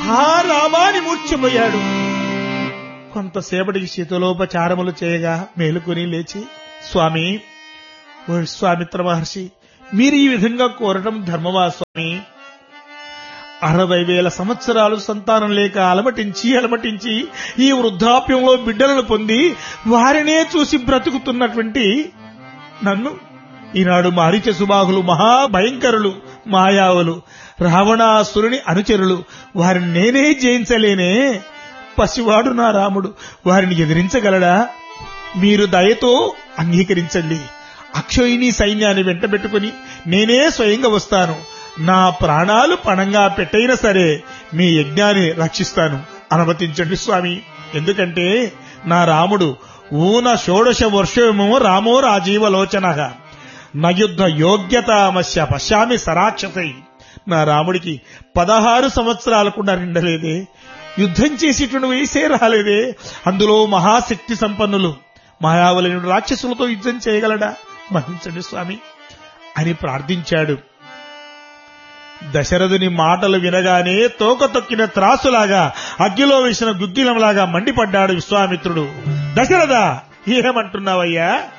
హా రామాని మూర్ఛపోయాడు కొంతసేపటికి శీతలోపచారములు చేయగా మేలుకొని లేచి స్వామి ఓ విశ్వామిత్ర మహర్షి మీరు ఈ విధంగా కోరటం ధర్మమా స్వామి అరవై వేల సంవత్సరాలు సంతానం లేక అలమటించి అలమటించి ఈ వృద్ధాప్యంలో బిడ్డలను పొంది వారినే చూసి బ్రతుకుతున్నటువంటి నన్ను ఈనాడు మారిచ సుబాహులు మహాభయంకరులు మాయావులు రావణాసురుని అనుచరులు వారిని నేనే జయించలేనే పసివాడు నా రాముడు వారిని ఎదిరించగలడా మీరు దయతో అంగీకరించండి అక్షయుని సైన్యాన్ని వెంటబెట్టుకుని నేనే స్వయంగా వస్తాను నా ప్రాణాలు పణంగా పెట్టైనా సరే మీ యజ్ఞాన్ని రక్షిస్తాను అనుమతించండి స్వామి ఎందుకంటే నా రాముడు ఊన షోడశ వర్షమో రామో రాజీవలోచన నయుద్ధ యోగ్యతామస్య పశ్యామి సరాక్షసై నా రాముడికి పదహారు సంవత్సరాలు కూడా నిండలేదే యుద్ధం చేసేటువంటి వయసే రాలేదే అందులో మహాశక్తి సంపన్నులు మాయావలనుడు రాక్షసులతో యుద్ధం చేయగలడా మహించండి స్వామి అని ప్రార్థించాడు దశరథుని మాటలు వినగానే తోక తొక్కిన త్రాసులాగా అగ్గిలో వేసిన గుగ్గిలంలాగా మండిపడ్డాడు విశ్వామిత్రుడు దశరథ ఏమంటున్నావయ్యా